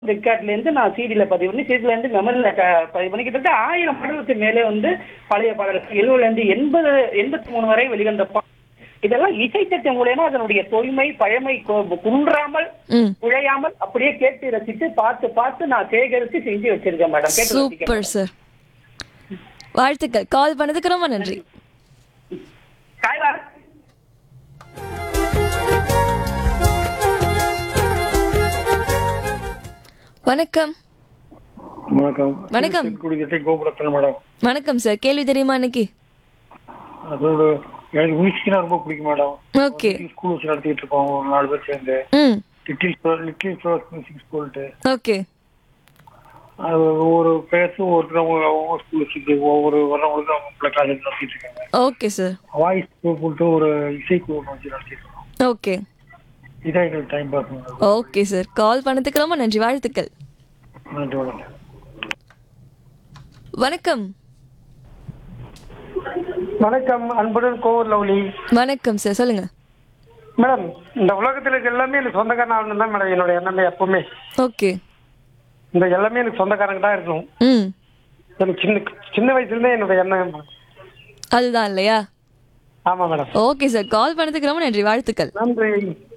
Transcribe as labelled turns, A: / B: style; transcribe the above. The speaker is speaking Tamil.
A: ரெக்கார்ட்ல இருந்து நான் சிடில பதிவு பண்ணி சிடில இருந்து மெமரியில பதிவு பண்ணி கிட்டத்தட்ட ஆயிரம் பாடலுக்கு மேலே வந்து பழைய பாடல்கள் எழுபதுல இருந்து எண்பது எண்பத்தி மூணு வரை வெளிவந்த பா- இதெல்லாம் இசைத்தட்டு மூலயமா அதனுடைய தொய்மை பழமை கு- குன்றாமல்
B: ம்
A: குழையாமல் அப்படியே கேட்டு ரசித்து பார்த்து பார்த்து நான் சேகரித்து செஞ்சு வச்சிருக்கேன் மேடம் கேட்டு ரசிக்க
B: சூப்பர் சார் வாழ்த்துக்கள் கால் பண்ணதுக்கு ரொம்ப நன்றி
A: காய்வா
B: வணக்கம்
C: வணக்கம்
B: வணக்கம்.
C: குடிக்கிறதை கோபுரத்தில் மேடம்
B: வணக்கம் சார் கேள்வி தெரியுமா இன்னைக்கு
C: அதோட எனக்கு மியூசிக்னா ரொம்ப பிடிக்கும் மேடம்
B: ஓகே
C: ஸ்கூல் வச்சு நடத்திட்டு இருக்கோம் ஒரு நாலு பேர் சேர்ந்து
B: ம்
C: little flower little flower music ஸ்கூல்ட்டு
B: ஓகே
C: அது ஒவ்வொரு பேசும் ஒருத்தர் ஒவ்வொரு ஸ்கூல் வச்சுட்டு ஒவ்வொரு வரவங்களுக்கு அவங்க காலேஜ் நடத்திட்டு இருக்காங்க
B: ஓகே சார்
C: வாய்ஸ் குரூப்ட்டு ஒரு இசைக்குழு ஒண்ணு வச்சு நடத்திட்டு இருக்கோம்
B: ஓகே
C: இதான் எங்களுக்கு time pass madam
B: okay sir call பண்ணதுக்கு ரொம்ப நன்றி வாழ்த்துக்கள்
C: நன்றி வணக்கம்
B: வணக்கம்
D: வணக்கம் அன்புடன் கோவூர் லவ்லி
B: வணக்கம் சார் சொல்லுங்க
D: மேடம் இந்த உலகத்தில் இருக்க எல்லாமே எனக்கு சொந்தக்காரன் ஆகணும் தான் மேடம் என்னோட எண்ணமே எப்பவுமே
B: ஓகே
D: இந்த எல்லாமே எனக்கு சொந்தக்காரங்க தான் இருக்கணும்
B: ம்
D: எனக்கு சின்ன சின்ன வயசுலேருந்தே என்னோட எண்ணம்
B: அதுதான் இல்லையா
D: ஆமா மேடம்
B: ஓகே சார் கால் பண்ணதுக்கு ரொம்ப நன்றி வாழ்த்துக்கள்
D: நன்றி